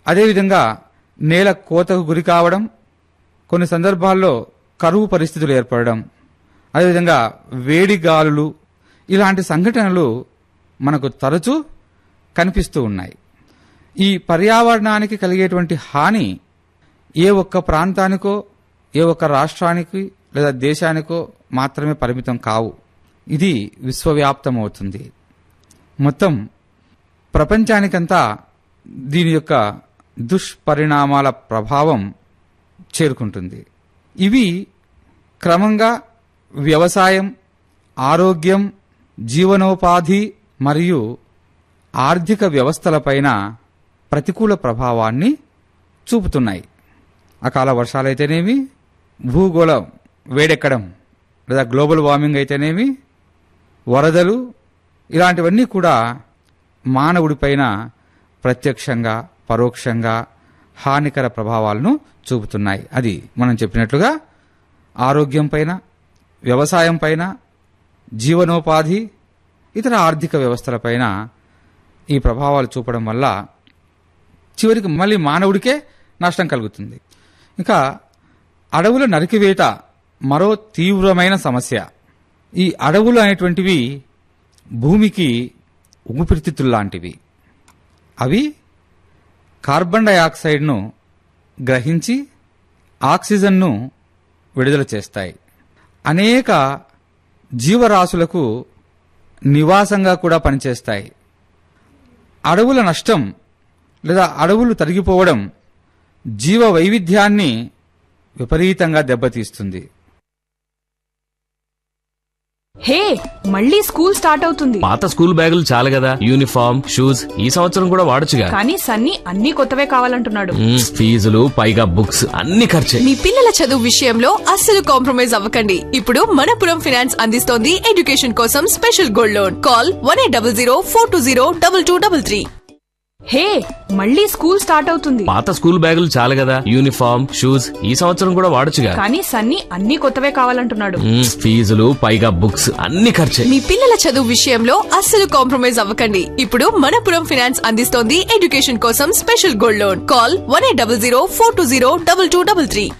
అదేవిధంగా నేల కోతకు గురి కావడం కొన్ని సందర్భాల్లో కరువు పరిస్థితులు ఏర్పడడం అదేవిధంగా వేడి గాలులు ఇలాంటి సంఘటనలు మనకు తరచూ కనిపిస్తూ ఉన్నాయి ఈ పర్యావరణానికి కలిగేటువంటి హాని ఏ ఒక్క ప్రాంతానికో ఏ ఒక్క రాష్ట్రానికి లేదా దేశానికో మాత్రమే పరిమితం కావు ఇది విశ్వవ్యాప్తమవుతుంది మొత్తం ప్రపంచానికంతా దీని యొక్క దుష్పరిణామాల ప్రభావం చేరుకుంటుంది ఇవి క్రమంగా వ్యవసాయం ఆరోగ్యం జీవనోపాధి మరియు ఆర్థిక వ్యవస్థలపైన ప్రతికూల ప్రభావాన్ని చూపుతున్నాయి అకాల వర్షాలైతేనేమి భూగోళం వేడెక్కడం లేదా గ్లోబల్ వార్మింగ్ అయితేనేమి వరదలు ఇలాంటివన్నీ కూడా మానవుడిపైన ప్రత్యక్షంగా పరోక్షంగా హానికర ప్రభావాలను చూపుతున్నాయి అది మనం చెప్పినట్లుగా ఆరోగ్యం పైన వ్యవసాయం పైన జీవనోపాధి ఇతర ఆర్థిక వ్యవస్థలపైన ఈ ప్రభావాలు చూపడం వల్ల చివరికి మళ్ళీ మానవుడికే నష్టం కలుగుతుంది ఇంకా అడవుల నరికివేత మరో తీవ్రమైన సమస్య ఈ అడవులు అనేటువంటివి భూమికి ఊపిరితిత్తుల్లాంటివి అవి కార్బన్ డయాక్సైడ్ను గ్రహించి ఆక్సిజన్ను విడుదల చేస్తాయి అనేక జీవరాశులకు నివాసంగా కూడా పనిచేస్తాయి అడవుల నష్టం లేదా అడవులు తరిగిపోవడం జీవ వైవిధ్యాన్ని విపరీతంగా దెబ్బతీస్తుంది హే మళ్ళీ స్కూల్ స్టార్ట్ అవుతుంది పాత స్కూల్ బ్యాగులు చాలు కదా యూనిఫామ్ షూస్ ఈ సంవత్సరం కూడా వాడొచ్చుగా కానీ సన్నీ అన్ని కొత్తవే కావాలంటున్నాడు మ్మ్, ఫీజులు పైగా బుక్స్ అన్ని ఖర్చే మీ పిల్లల చదువు విషయంలో అస్సలు కాంప్రమైజ్ అవ్వకండి ఇప్పుడు మనపురం ఫినాన్స్ అందిస్తోంది ఎడ్యుకేషన్ కోసం special gold loan call one eight double zero four two zero double two double three hey మళ్ళీ స్కూల్ స్టార్ట్ అవుతుంది పాత స్కూల్ బ్యాగులు చాలు కదా యూనిఫామ్ షూస్ ఈ సంవత్సరం కూడా వాడొచ్చుగా కానీ సన్నీ అన్ని కొత్తవే కావాలంటున్నాడు మ్మ్, ఫీజులు పైగా బుక్స్ అన్ని ఖర్చే మీ పిల్లల చదువు విషయంలో అస్సలు కాంప్రమైజ్ అవ్వకండి ఇప్పుడు మనపురం ఫినాన్స్ అందిస్తోంది ఎడ్యుకేషన్ కోసం special gold loan call one eight double zero four two zero double two double three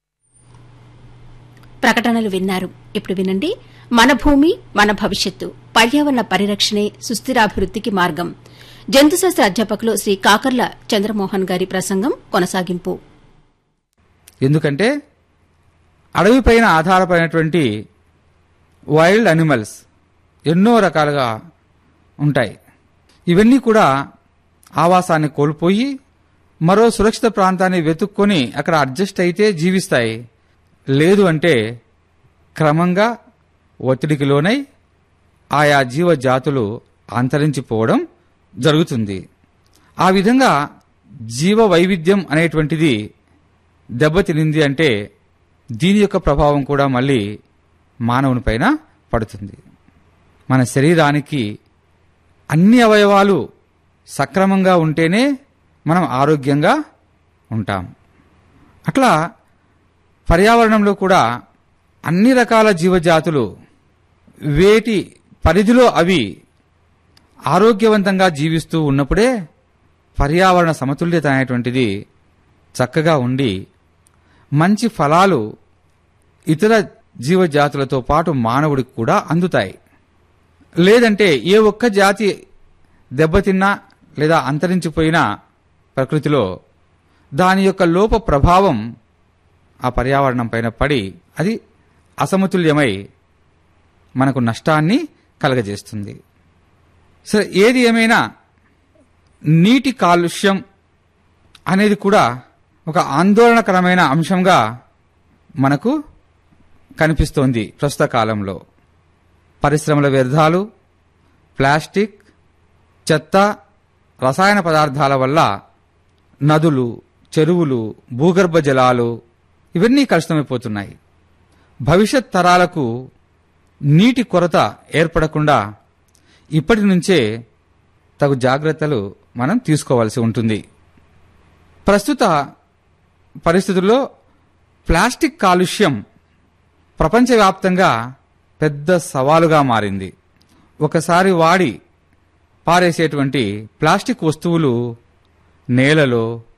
ప్రకటనలు విన్నారు ఇప్పుడు వినండి మన భూమి మన భవిష్యత్తు పర్యావరణ పరిరక్షణే సుస్థిరాభివృద్ధికి మార్గం జంతుశాస్త్ర అధ్యాపకులు శ్రీ కాకర్ల చంద్రమోహన్ గారి ప్రసంగం కొనసాగింపు ఎందుకంటే అడవిపైన ఆధారపడినటువంటి వైల్డ్ అనిమల్స్ ఎన్నో రకాలుగా ఉంటాయి ఇవన్నీ కూడా ఆవాసాన్ని కోల్పోయి మరో సురక్షిత ప్రాంతాన్ని వెతుక్కొని అక్కడ అడ్జస్ట్ అయితే జీవిస్తాయి లేదు అంటే క్రమంగా ఒత్తిడికి లోనై ఆయా జీవ జాతులు అంతరించిపోవడం జరుగుతుంది ఆ విధంగా జీవ వైవిధ్యం అనేటువంటిది దెబ్బతినింది అంటే దీని యొక్క ప్రభావం కూడా మళ్ళీ మానవునిపైన పడుతుంది మన శరీరానికి అన్ని అవయవాలు సక్రమంగా ఉంటేనే మనం ఆరోగ్యంగా ఉంటాం అట్లా పర్యావరణంలో కూడా అన్ని రకాల జీవజాతులు వేటి పరిధిలో అవి ఆరోగ్యవంతంగా జీవిస్తూ ఉన్నప్పుడే పర్యావరణ సమతుల్యత అనేటువంటిది చక్కగా ఉండి మంచి ఫలాలు ఇతర జీవజాతులతో పాటు మానవుడికి కూడా అందుతాయి లేదంటే ఏ ఒక్క జాతి దెబ్బతిన్నా లేదా అంతరించిపోయినా ప్రకృతిలో దాని యొక్క లోప ప్రభావం ఆ పర్యావరణం పైన పడి అది అసమతుల్యమై మనకు నష్టాన్ని కలగజేస్తుంది సరే ఏది ఏమైనా నీటి కాలుష్యం అనేది కూడా ఒక ఆందోళనకరమైన అంశంగా మనకు కనిపిస్తోంది ప్రస్తుత కాలంలో పరిశ్రమల వ్యర్థాలు ప్లాస్టిక్ చెత్త రసాయన పదార్థాల వల్ల నదులు చెరువులు భూగర్భ జలాలు ఇవన్నీ కలుషితమైపోతున్నాయి భవిష్యత్ తరాలకు నీటి కొరత ఏర్పడకుండా ఇప్పటి నుంచే తగు జాగ్రత్తలు మనం తీసుకోవాల్సి ఉంటుంది ప్రస్తుత పరిస్థితుల్లో ప్లాస్టిక్ కాలుష్యం ప్రపంచవ్యాప్తంగా పెద్ద సవాలుగా మారింది ఒకసారి వాడి పారేసేటువంటి ప్లాస్టిక్ వస్తువులు నేలలో